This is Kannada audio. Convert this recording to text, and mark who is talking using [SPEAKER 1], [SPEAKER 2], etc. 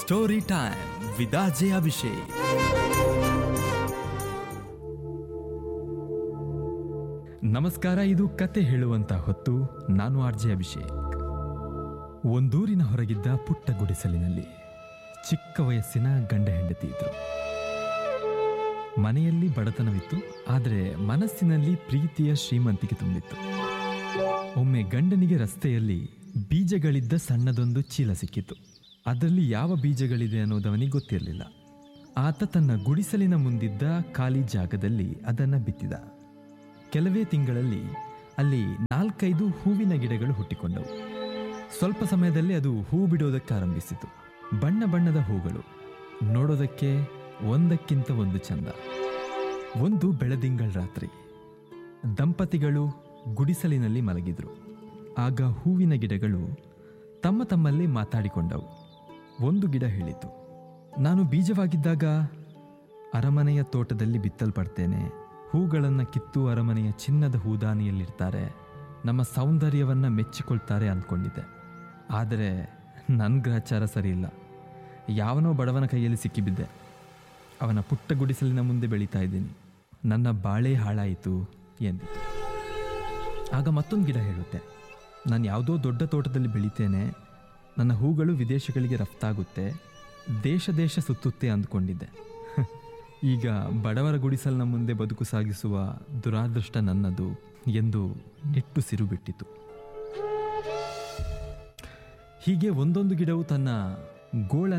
[SPEAKER 1] ಸ್ಟೋರಿ ಟೈಮ್ ವಿದಾಜೆ ಅಭಿಷೇಕ್ ನಮಸ್ಕಾರ ಇದು ಕತೆ ಹೇಳುವಂತ ಹೊತ್ತು ನಾನು ಆರ್ಜೆ ಅಭಿಷೇಕ್ ಒಂದೂರಿನ ಹೊರಗಿದ್ದ ಪುಟ್ಟ ಗುಡಿಸಲಿನಲ್ಲಿ ಚಿಕ್ಕ ವಯಸ್ಸಿನ ಗಂಡ ಹೆಂಡತಿ ಇದ್ರು ಮನೆಯಲ್ಲಿ ಬಡತನವಿತ್ತು ಆದರೆ ಮನಸ್ಸಿನಲ್ಲಿ ಪ್ರೀತಿಯ ಶ್ರೀಮಂತಿಕೆ ತುಂಬಿತ್ತು ಒಮ್ಮೆ ಗಂಡನಿಗೆ ರಸ್ತೆಯಲ್ಲಿ ಬೀಜಗಳಿದ್ದ ಸಣ್ಣದೊಂದು ಚೀಲ ಸಿಕ್ಕಿತು ಅದರಲ್ಲಿ ಯಾವ ಬೀಜಗಳಿದೆ ಅನ್ನೋದವನಿಗೆ ಗೊತ್ತಿರಲಿಲ್ಲ ಆತ ತನ್ನ ಗುಡಿಸಲಿನ ಮುಂದಿದ್ದ ಖಾಲಿ ಜಾಗದಲ್ಲಿ ಅದನ್ನು ಬಿತ್ತಿದ ಕೆಲವೇ ತಿಂಗಳಲ್ಲಿ ಅಲ್ಲಿ ನಾಲ್ಕೈದು ಹೂವಿನ ಗಿಡಗಳು ಹುಟ್ಟಿಕೊಂಡವು ಸ್ವಲ್ಪ ಸಮಯದಲ್ಲಿ ಅದು ಹೂ ಬಿಡೋದಕ್ಕೆ ಆರಂಭಿಸಿತು ಬಣ್ಣ ಬಣ್ಣದ ಹೂಗಳು ನೋಡೋದಕ್ಕೆ ಒಂದಕ್ಕಿಂತ ಒಂದು ಚಂದ ಒಂದು ಬೆಳದಿಂಗಳ ರಾತ್ರಿ ದಂಪತಿಗಳು ಗುಡಿಸಲಿನಲ್ಲಿ ಮಲಗಿದ್ರು ಆಗ ಹೂವಿನ ಗಿಡಗಳು ತಮ್ಮ ತಮ್ಮಲ್ಲಿ ಮಾತಾಡಿಕೊಂಡವು ಒಂದು ಗಿಡ ಹೇಳಿತು ನಾನು ಬೀಜವಾಗಿದ್ದಾಗ ಅರಮನೆಯ ತೋಟದಲ್ಲಿ ಬಿತ್ತಲ್ಪಡ್ತೇನೆ ಹೂಗಳನ್ನು ಕಿತ್ತು ಅರಮನೆಯ ಚಿನ್ನದ ಹೂದಾನಿಯಲ್ಲಿರ್ತಾರೆ ನಮ್ಮ ಸೌಂದರ್ಯವನ್ನು ಮೆಚ್ಚಿಕೊಳ್ತಾರೆ ಅಂದ್ಕೊಂಡಿದ್ದೆ ಆದರೆ ನನ್ನ ಗ್ರಹಚಾರ ಸರಿಯಿಲ್ಲ ಯಾವನೋ ಬಡವನ ಕೈಯಲ್ಲಿ ಸಿಕ್ಕಿಬಿದ್ದೆ ಅವನ ಪುಟ್ಟ ಗುಡಿಸಲಿನ ಮುಂದೆ ಬೆಳೀತಾ ಇದ್ದೀನಿ ನನ್ನ ಬಾಳೆ ಹಾಳಾಯಿತು ಎಂದಿತು ಆಗ ಮತ್ತೊಂದು ಗಿಡ ಹೇಳುತ್ತೆ ನಾನು ಯಾವುದೋ ದೊಡ್ಡ ತೋಟದಲ್ಲಿ ಬೆಳಿತೇನೆ ನನ್ನ ಹೂಗಳು ವಿದೇಶಗಳಿಗೆ ರಫ್ತಾಗುತ್ತೆ ದೇಶ ದೇಶ ಸುತ್ತುತ್ತೆ ಅಂದ್ಕೊಂಡಿದ್ದೆ ಈಗ ಬಡವರ ಗುಡಿಸಲಿನ ಮುಂದೆ ಬದುಕು ಸಾಗಿಸುವ ದುರಾದೃಷ್ಟ ನನ್ನದು ಎಂದು ನಿಟ್ಟುಸಿರು ಬಿಟ್ಟಿತು ಹೀಗೆ ಒಂದೊಂದು ಗಿಡವು ತನ್ನ ಗೋಳ